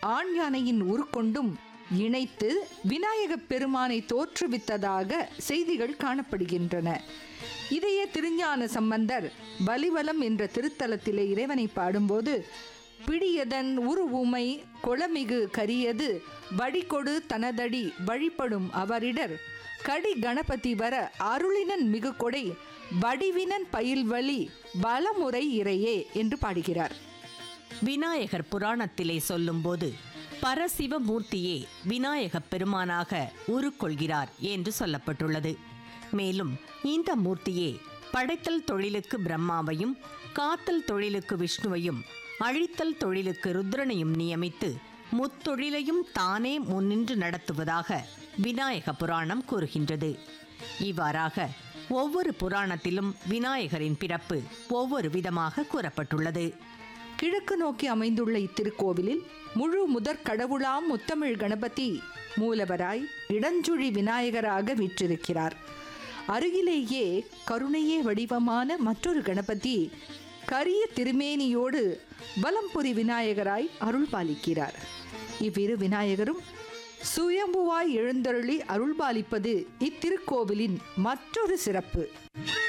ஆண் யானையின் உருக்கொண்டும் இணைத்து விநாயகப் பெருமானை தோற்றுவித்ததாக செய்திகள் காணப்படுகின்றன இதையே திருஞான சம்பந்தர் பலிவலம் என்ற திருத்தலத்திலே இறைவனை பாடும்போது பிடியதன் உருவுமை கொளமிகு கரியது வடிகொடு தனதடி வழிபடும் அவரிடர் கடி கணபதி வர அருளினன் மிகு கொடை வடிவினன் பயில்வழி பலமுறை இறையே என்று பாடுகிறார் விநாயகர் புராணத்திலே சொல்லும்போது பரசிவமூர்த்தியே விநாயகப் பெருமானாக உருக்கொள்கிறார் என்று சொல்லப்பட்டுள்ளது மேலும் இந்த மூர்த்தியே படைத்தல் தொழிலுக்கு பிரம்மாவையும் காத்தல் தொழிலுக்கு விஷ்ணுவையும் அழித்தல் தொழிலுக்கு ருத்ரனையும் நியமித்து முத்தொழிலையும் தானே முன்னின்று நடத்துவதாக விநாயக புராணம் கூறுகின்றது இவ்வாறாக ஒவ்வொரு புராணத்திலும் விநாயகரின் பிறப்பு ஒவ்வொரு விதமாக கூறப்பட்டுள்ளது கிழக்கு நோக்கி அமைந்துள்ள இத்திருக்கோவிலில் முழு முதற் கடவுளாம் முத்தமிழ் கணபதி மூலவராய் இடஞ்சுழி விநாயகராக வீற்றிருக்கிறார் அருகிலேயே கருணையே வடிவமான மற்றொரு கணபதி கரிய திருமேனியோடு வலம்புரி விநாயகராய் அருள் பாலிக்கிறார் இவ்விரு விநாயகரும் சுயம்புவாய் எழுந்தருளி அருள்பாலிப்பது இத்திருக்கோவிலின் மற்றொரு சிறப்பு